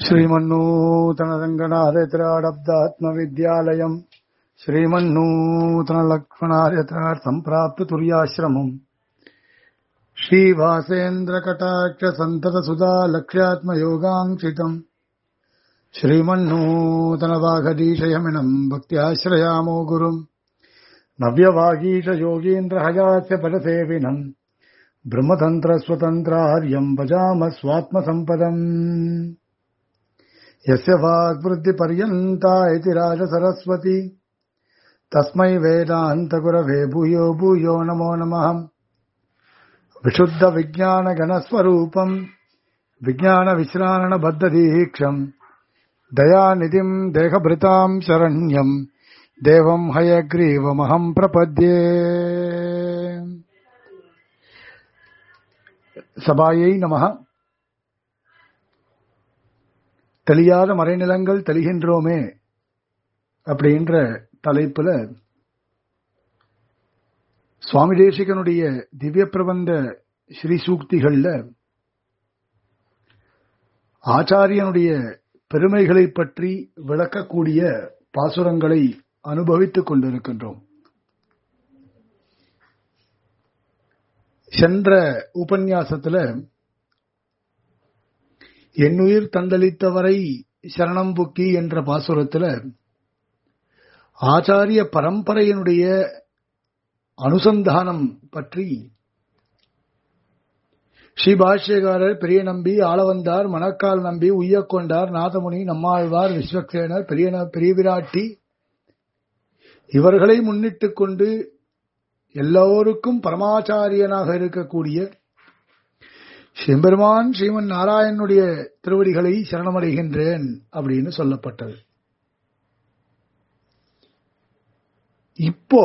श्रीमन्नूतनरङ्गनाथत्राडब्दात्मविद्यालयम् श्रीमन्नूतनलक्ष्मणार्यत्रार्थम् प्राप्य तुर्याश्रमम् श्रीवासेन्द्रकटाक्षसन्ततसुधा लक्ष्यात्मयोगाङ्क्षितम् श्रीमन्नूतनवाघदीशयमिनम् भक्त्याश्रयामो गुरुम् नव्यवागीशयोगीन्द्रहयास्य पदसेविनम् ब्रह्मतन्त्रस्वतन्त्रार्यम् भजाम स्वात्मसम्पदम् यस्य वाग्वृद्धिपर्यन्ता इति राजसरस्वती तस्मै वेदान्तगुरवे भूयो भूयो नमो नमः विशुद्धविज्ञानगणस्वरूपम् विज्ञानविश्राणबद्धदीक्षम् दयानिधिम् देहभृताम् शरण्यम् देवम् हयग्रीवमहम् प्रपद्ये சபாயை நமக தெளியாத மறைநிலங்கள் தெளிகின்றோமே அப்படின்ற தலைப்புல சுவாமி தேசிகனுடைய திவ்ய பிரபந்த ஸ்ரீ சூக்திகள்ல ஆச்சாரியனுடைய பெருமைகளை பற்றி விளக்கக்கூடிய பாசுரங்களை அனுபவித்துக் கொண்டிருக்கின்றோம் சென்ற உபன்யாசத்துல என்னுயிர் தந்தளித்தவரை சரணம் புக்கி என்ற பாசுரத்துல ஆச்சாரிய பரம்பரையினுடைய அனுசந்தானம் பற்றி ஸ்ரீபாஷ்யகாரர் பெரிய நம்பி ஆளவந்தார் மணக்கால் நம்பி உய்யக்கொண்டார் நாதமுனி நம்மாழ்வார் விஸ்வக்சேனர் பெரிய பெரிய விராட்டி இவர்களை முன்னிட்டுக் கொண்டு எல்லோருக்கும் பரமாச்சாரியனாக இருக்கக்கூடிய செம்பெருமான் ஸ்ரீமன் நாராயணனுடைய திருவடிகளை சரணமடைகின்றேன் அப்படின்னு சொல்லப்பட்டது இப்போ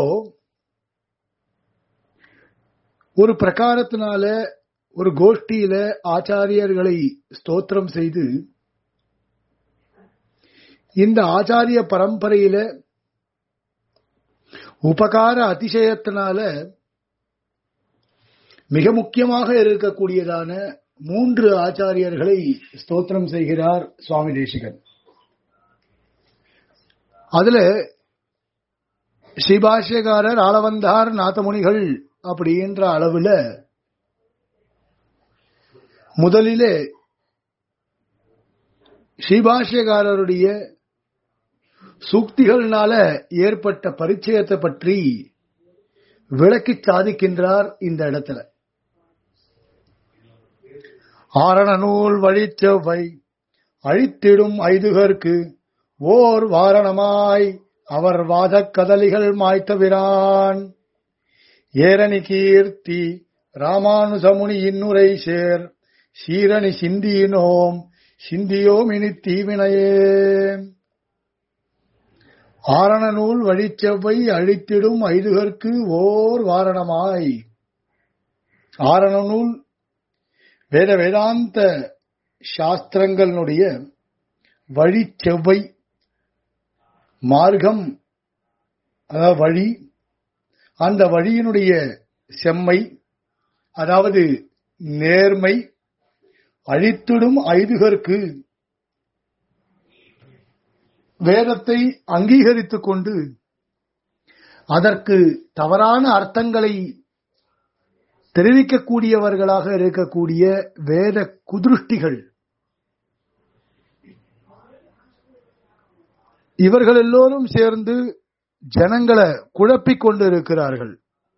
ஒரு பிரகாரத்தினால ஒரு கோஷ்டியில ஆச்சாரியர்களை ஸ்தோத்திரம் செய்து இந்த ஆச்சாரிய பரம்பரையில உபகார அதிசயத்தினால மிக முக்கியமாக இருக்கக்கூடியதான மூன்று ஆச்சாரியர்களை ஸ்தோத்திரம் செய்கிறார் சுவாமி தேசிகன் அதுல ஸ்ரீபாஷ்யகாரர் ஆளவந்தார் நாதமுனிகள் அப்படின்ற அளவுல முதலிலே ஸ்ரீபாஷ்யகாரருடைய சூக்திகள்னால ஏற்பட்ட பரிச்சயத்தை பற்றி விளக்கி சாதிக்கின்றார் இந்த இடத்துல ஆரண நூல் வழிச்செவ்வை அழித்திடும் ஐதுகர்க்கு ஓர் வாரணமாய் அவர் வாதக் கதலிகள் மாய்த்தவிரான் ஏரணி கீர்த்தி ராமானுசமுனி இன்னுரை சேர் சீரணி சிந்தியினோம் சிந்தியோம் இனி தீவினையே ஆரண நூல் வழிச்செவ்வை அழித்திடும் ஐதுகற்கு ஓர் வாரணமாய் ஆரண நூல் வேத வேதாந்த சாஸ்திரங்களுடைய வழிச்செவ்வை மார்க்கம் அதாவது வழி அந்த வழியினுடைய செம்மை அதாவது நேர்மை அழித்திடும் ஐதுகற்கு வேதத்தை அங்கீகரித்துக் கொண்டு அதற்கு தவறான அர்த்தங்களை தெரிவிக்கக்கூடியவர்களாக இருக்கக்கூடிய வேத குதிருஷ்டிகள் இவர்கள் எல்லோரும் சேர்ந்து ஜனங்களை குழப்பிக் கொண்டு இருக்கிறார்கள்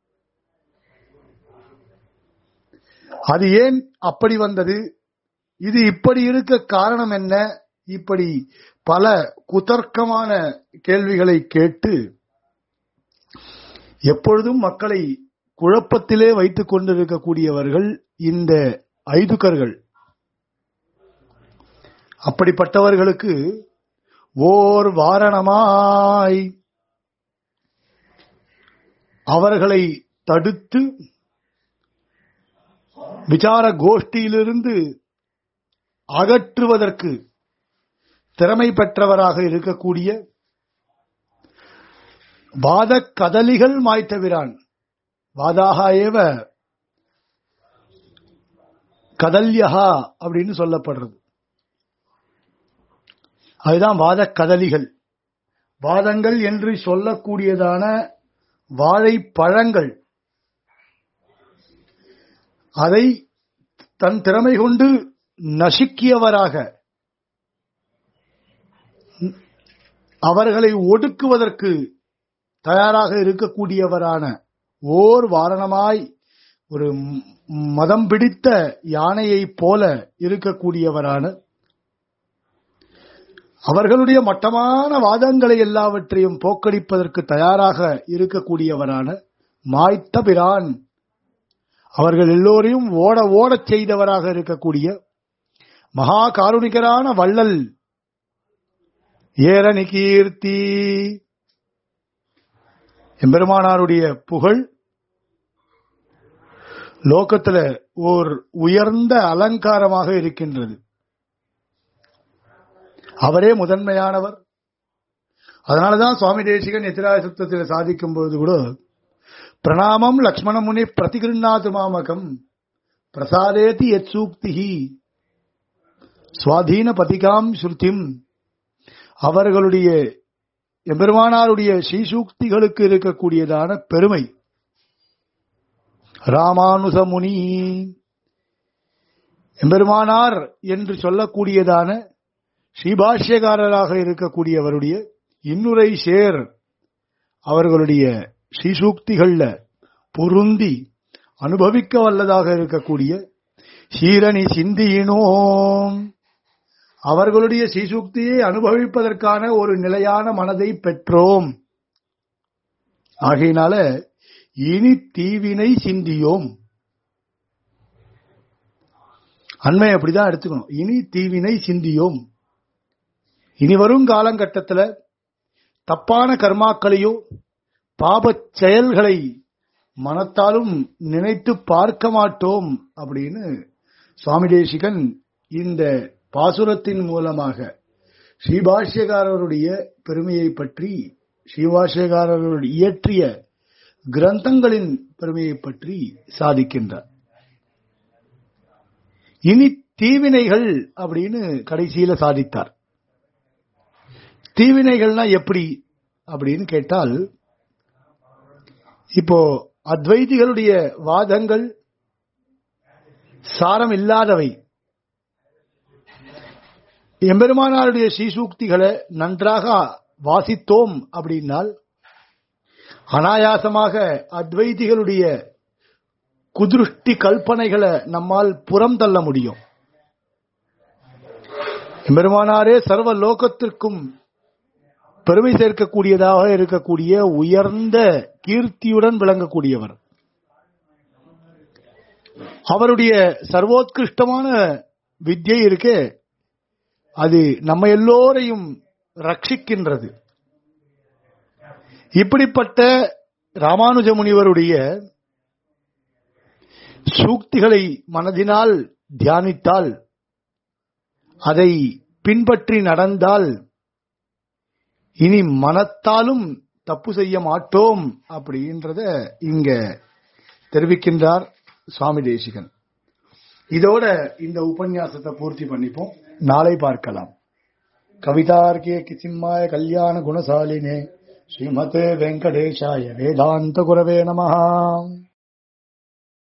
அது ஏன் அப்படி வந்தது இது இப்படி இருக்க காரணம் என்ன இப்படி பல குதர்க்கமான கேள்விகளை கேட்டு எப்பொழுதும் மக்களை குழப்பத்திலே வைத்துக் கொண்டிருக்கக்கூடியவர்கள் இந்த ஐதுக்கர்கள் அப்படிப்பட்டவர்களுக்கு ஓர் வாரணமாய் அவர்களை தடுத்து விசார கோஷ்டியிலிருந்து அகற்றுவதற்கு திறமை பெற்றவராக இருக்கக்கூடிய வாத கதலிகள் மாய்த்தவிரான் வாதாக ஏவ கதல்யஹா அப்படின்னு சொல்லப்படுறது அதுதான் வாத கதலிகள் வாதங்கள் என்று சொல்லக்கூடியதான வாழைப்பழங்கள் அதை தன் திறமை கொண்டு நசுக்கியவராக அவர்களை ஒடுக்குவதற்கு தயாராக இருக்கக்கூடியவரான ஓர் வாரணமாய் ஒரு மதம் பிடித்த யானையைப் போல இருக்கக்கூடியவரான அவர்களுடைய மட்டமான வாதங்களை எல்லாவற்றையும் போக்கடிப்பதற்கு தயாராக இருக்கக்கூடியவரான மாய்த்த பிரான் அவர்கள் எல்லோரையும் ஓட ஓடச் செய்தவராக இருக்கக்கூடிய மகா காருணிகரான வள்ளல் ஏரணி கீர்த்தி எம்பெருமானாருடைய புகழ் லோகத்துல ஓர் உயர்ந்த அலங்காரமாக இருக்கின்றது அவரே முதன்மையானவர் அதனாலதான் சுவாமி தேசிகன் எத்திராய சுத்தத்தில் சாதிக்கும் பொழுது கூட பிரணாமம் லக்ஷ்மண முனி பிரதிகிருநாது மாமகம் பிரசாதேதி எத் சூக்திகி சுவாதீன பதிகாம் ஸ்ருதிம் அவர்களுடைய எம்பெருமானாருடைய ஸ்ரீசூக்திகளுக்கு இருக்கக்கூடியதான பெருமை ராமானுசமுனி எம்பெருமானார் என்று சொல்லக்கூடியதான ஸ்ரீபாஷ்யகாரராக இருக்கக்கூடியவருடைய இன்னுரை சேர் அவர்களுடைய ஸ்ரீசூக்திகள்ல பொருந்தி அனுபவிக்க வல்லதாக இருக்கக்கூடிய சீரணி சிந்தியினோம் அவர்களுடைய ஸ்ரீசூக்தியை அனுபவிப்பதற்கான ஒரு நிலையான மனதை பெற்றோம் ஆகையினால இனி தீவினை சிந்தியோம் அண்மை அப்படிதான் எடுத்துக்கணும் இனி தீவினை சிந்தியோம் இனி வரும் காலகட்டத்தில் தப்பான கர்மாக்களையோ பாபச் செயல்களை மனத்தாலும் நினைத்து பார்க்க மாட்டோம் அப்படின்னு சுவாமி தேசிகன் இந்த பாசுரத்தின் மூலமாக ஸ்ரீபாஷ்யகாரருடைய பெருமையை பற்றி ஸ்ரீபாஷ்யகாரருடைய இயற்றிய கிரந்தங்களின் பெருமையை பற்றி சாதிக்கின்றார் இனி தீவினைகள் அப்படின்னு கடைசியில சாதித்தார் தீவினைகள்னா எப்படி அப்படின்னு கேட்டால் இப்போ அத்வைதிகளுடைய வாதங்கள் சாரம் இல்லாதவை எம்பெருமானாருடைய ஸ்ரீசூக்திகளை நன்றாக வாசித்தோம் அப்படின்னால் அனாயாசமாக அத்வைதிகளுடைய குதிருஷ்டி கல்பனைகளை நம்மால் புறம் தள்ள முடியும் எம்பெருமானாரே சர்வ லோகத்திற்கும் பெருமை சேர்க்கக்கூடியதாக இருக்கக்கூடிய உயர்ந்த கீர்த்தியுடன் விளங்கக்கூடியவர் அவருடைய சர்வோத்கிருஷ்டமான வித்யை இருக்கே அது நம்ம எல்லோரையும் ரட்சிக்கின்றது இப்படிப்பட்ட ராமானுஜ முனிவருடைய சூக்திகளை மனதினால் தியானித்தால் அதை பின்பற்றி நடந்தால் இனி மனத்தாலும் தப்பு செய்ய மாட்டோம் அப்படின்றத இங்க தெரிவிக்கின்றார் சுவாமி தேசிகன் இதோட இந்த உபன்யாசத்தை பூர்த்தி பண்ணிப்போம் நாளை பார்க்கலாம் கவிதார்க்கிய கிசிம்மாய கல்யாண குணசாலினே ஸ்ரீமதே வெங்கடேஷாய வேதாந்த குரவே நமஹா